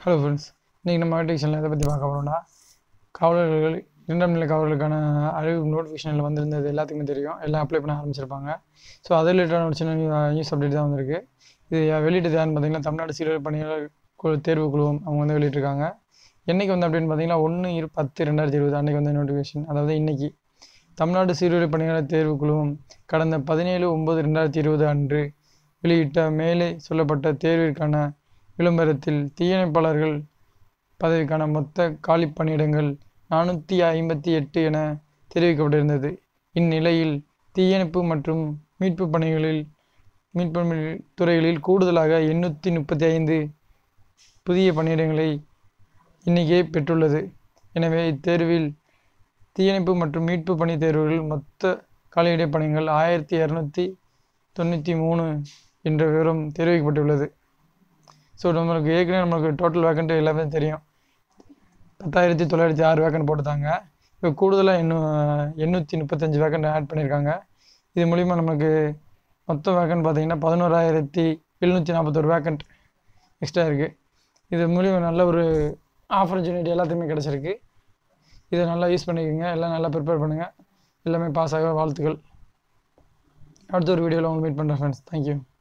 hello friends இன்றைக்கி நம்ம நோட்டிஃபிகேஷனில் எதை பற்றி பார்க்க போகிறோம்னா காவலர்கள் இரண்டாம் நிலை காவலர்களுக்கான அறிவிப்பு நோட்டிஃபிகேஷனில் வந்திருந்தது எல்லாத்துக்குமே தெரியும் எல்லாம் அப்ளை பண்ண ஆரம்பிச்சிருப்பாங்க ஸோ அது ரிலேட்டடான ஒரு சின்ன நியூஸ் அப்டேட் தான் வந்திருக்கு இது வெளியிட்டது யாருன்னு பார்த்தீங்கன்னா தமிழ்நாடு சீரியல் பணியாளர் குழு தேர்வு குழுவும் அவங்க வந்து வெளியிட்டிருக்காங்க என்றைக்கு வந்து அப்படின்னு பார்த்தீங்கன்னா ஒன்று இரு பத்து ரெண்டாயிரத்தி இருபது அன்றைக்கி வந்து நோட்டிஃபிகேஷன் அதாவது இன்றைக்கி தமிழ்நாடு சீருடை பணியாளர் தேர்வு குழுவும் கடந்த பதினேழு ஒம்பது ரெண்டாயிரத்தி இருபது அன்று வெளியிட்ட மேலே சொல்லப்பட்ட தேர்விற்கான விளம்பரத்தில் தீயணைப்பாளர்கள் பதவிக்கான மொத்த காலி பணியிடங்கள் நானூற்றி ஐம்பத்தி எட்டு என தெரிவிக்கப்பட்டிருந்தது இந்நிலையில் தீயணைப்பு மற்றும் மீட்பு பணிகளில் மீட்பு பணி- துறைகளில் கூடுதலாக எண்ணூற்றி முப்பத்தி ஐந்து புதிய பணியிடங்களை எண்ணிக்கை பெற்றுள்ளது எனவே இத்தேர்வில் தீயணைப்பு மற்றும் மீட்பு பணி தேர்வுகளில் மொத்த காலியிட பணிகள் ஆயிரத்தி இரநூத்தி தொண்ணூற்றி மூணு என்ற விவரம் தெரிவிக்கப்பட்டுள்ளது ஸோ நம்மளுக்கு ஏற்கனவே நம்மளுக்கு டோட்டல் வேக்கண்ட் எல்லாமே தெரியும் பத்தாயிரத்தி தொள்ளாயிரத்தி ஆறு வேக்கண்ட் போட்டுட்டாங்க இப்போ கூடுதலாக இன்னும் எண்ணூற்றி முப்பத்தஞ்சு வேக்கண்ட் ஆட் பண்ணியிருக்காங்க இது மூலிமா நமக்கு மொத்த வேக்கண்ட் பார்த்தீங்கன்னா பதினோராயிரத்தி எழுநூற்றி நாற்பத்தொரு வேக்கண்ட் எக்ஸ்ட்ரா இருக்குது இது மூலிமா நல்ல ஒரு ஆப்பர்ச்சுனிட்டி எல்லாத்துக்குமே கிடச்சிருக்கு இதை நல்லா யூஸ் பண்ணிக்கோங்க எல்லாம் நல்லா ப்ரிப்பேர் பண்ணுங்கள் எல்லாமே பாஸ் ஆக வாழ்த்துக்கள் அடுத்த ஒரு வீடியோவில் உங்களை மீட் பண்ணுறேன் ஃப்ரெண்ட்ஸ் தேங்க்யூ